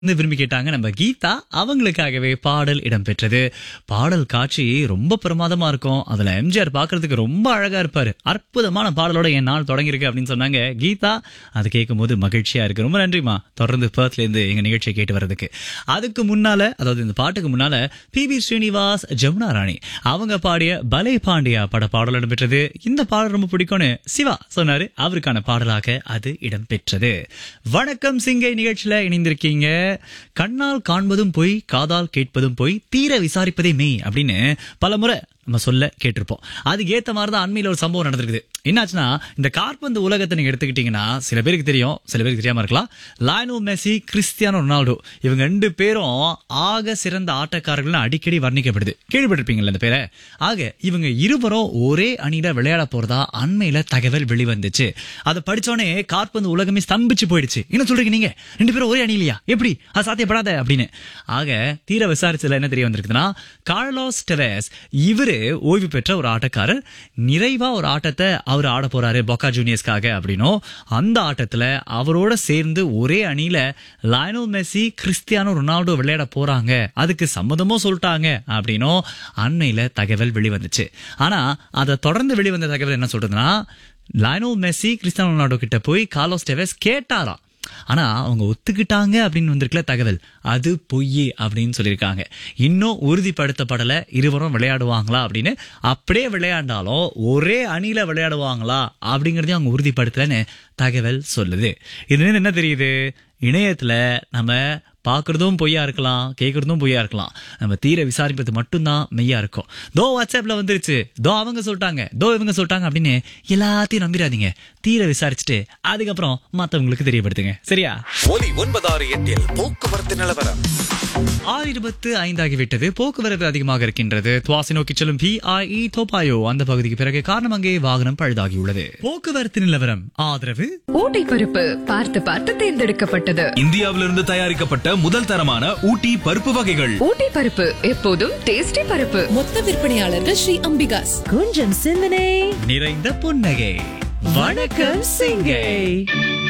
வந்து விரும்பி கேட்டாங்க நம்ம கீதா அவங்களுக்காகவே பாடல் இடம்பெற்றது பாடல் காட்சி ரொம்ப பிரமாதமா இருக்கும் அதுல எம்ஜிஆர் பார்க்கிறதுக்கு ரொம்ப அழகா இருப்பாரு அற்புதமான பாடலோட என் நாள் தொடங்கியிருக்கு அப்படின்னு சொன்னாங்க கீதா அது கேட்கும் போது மகிழ்ச்சியா இருக்கு ரொம்ப நன்றிமா தொடர்ந்து பேர்த்ல இருந்து எங்க நிகழ்ச்சியை கேட்டு வர்றதுக்கு அதுக்கு முன்னால அதாவது இந்த பாட்டுக்கு முன்னால பி வி ஸ்ரீனிவாஸ் ஜமுனா ராணி அவங்க பாடிய பலே பாண்டியா பட பாடல் இடம்பெற்றது இந்த பாடல் ரொம்ப பிடிக்கும்னு சிவா சொன்னாரு அவருக்கான பாடலாக அது இடம்பெற்றது வணக்கம் சிங்கை நிகழ்ச்சியில இணைந்திருக்கீங்க கண்ணால் காண்பதும் பொய் காதால் கேட்பதும் பொய் தீர விசாரிப்பதே மெய் அப்படின்னு பலமுறை நம்ம சொல்ல கேட்டிருப்போம் அதுக்கு ஏத்த மாதிரி தான் அண்மையில ஒரு சம்பவம் நடந்திருக்குது என்னாச்சுன்னா இந்த கார்பந்து உலகத்தை நீங்க எடுத்துக்கிட்டீங்கன்னா சில பேருக்கு தெரியும் சில பேருக்கு தெரியாம இருக்கலாம் லாயனோ மெஸ்ஸி கிறிஸ்டியானோ ரொனால்டோ இவங்க ரெண்டு பேரும் ஆக சிறந்த ஆட்டக்காரர்கள்னு அடிக்கடி வர்ணிக்கப்படுது கேள்விப்பட்டிருப்பீங்கல்ல இந்த பேரை ஆக இவங்க இருவரும் ஒரே அணியில விளையாட போறதா அண்மையில தகவல் வெளிவந்துச்சு அதை படிச்சோடனே கார்பந்து உலகமே ஸ்தம்பிச்சு போயிடுச்சு என்ன சொல்றீங்க நீங்க ரெண்டு பேரும் ஒரே அணிலையா எப்படி அது சாத்தியப்படாத அப்படின்னு ஆக தீர விசாரிச்சதுல என்ன தெரிய வந்திருக்குதுன்னா கார்லோஸ் டெரஸ் இவரு ஓய்வு பெற்ற ஒரு ஆட்டக்காரர் நிறைவா ஒரு ஆட்டத்தை அவர் ஆட போறாரு பொக்கா ஜூனியர்ஸ்க்காக அப்படின்னும் அந்த ஆட்டத்துல அவரோட சேர்ந்து ஒரே அணியில லயனல் மெஸ்ஸி கிறிஸ்டியானோ ரொனால்டோ விளையாட போறாங்க அதுக்கு சம்மதமும் சொல்லிட்டாங்க அப்படின்னும் அண்மையில தகவல் வெளிவந்துச்சு ஆனா அதை தொடர்ந்து வெளிவந்த தகவல் என்ன சொல்றதுன்னா லயனல் மெஸ்ஸி கிறிஸ்டியானோ ரொனால்டோ கிட்ட போய் கார்லோஸ் டெவஸ் கேட்டாராம் ஆனா அவங்க ஒத்துக்கிட்டாங்க அப்படின்னு வந்திருக்கல தகவல் அது பொய் அப்படின்னு சொல்லியிருக்காங்க இன்னும் உறுதிப்படுத்தப்படல இருவரும் விளையாடுவாங்களா அப்படின்னு அப்படியே விளையாண்டாலும் ஒரே அணியில விளையாடுவாங்களா அப்படிங்கறதையும் அவங்க உறுதிப்படுத்தலன்னு தகவல் சொல்லுது இதுல என்ன தெரியுது இணையத்துல நம்ம பார்க்கறதும் பொய்யா இருக்கலாம் கேட்கறதும் பொய்யா இருக்கலாம் நம்ம தீர விசாரிப்பது மட்டும்தான் மெய்யா இருக்கும் தோ வாட்ஸ்அப்ல வந்துருச்சு தோ அவங்க சொல்லிட்டாங்க தோ இவங்க சொல்லிட்டாங்க அப்படின்னு எல்லாத்தையும் நம்பிடாதீங்க தீர விசாரிச்சுட்டு அதுக்கப்புறம் மத்தவங்களுக்கு தெரியப்படுத்துங்க சரியா ஒலி ஒன்பதாறு எட்டில் போக்குவரத்து நிலவரம் ஆறு இருபத்து ஐந்தாகிவிட்டது போக்குவரத்து அதிகமாக இருக்கின்றது துவாசி நோக்கி செல்லும் பிஐஇ தோப்பாயோ அந்த பகுதிக்கு பிறகு காரணம் அங்கே வாகனம் பழுதாகியுள்ளது போக்குவரத்து நிலவரம் ஆதரவு ஊட்டி பருப்பு பார்த்து பார்த்து தேர்ந்தெடுக்கப்பட்டது இந்தியாவிலிருந்து தயாரிக்கப்பட்ட முதல் தரமான ஊட்டி பருப்பு வகைகள் ஊட்டி பருப்பு எப்போதும் டேஸ்டி பருப்பு மொத்த விற்பனையாளர்கள் ஸ்ரீ அம்பிகாஸ் கொஞ்சம் சிந்தனை நிறைந்த புன்னகை வணக்கம் சிங்கை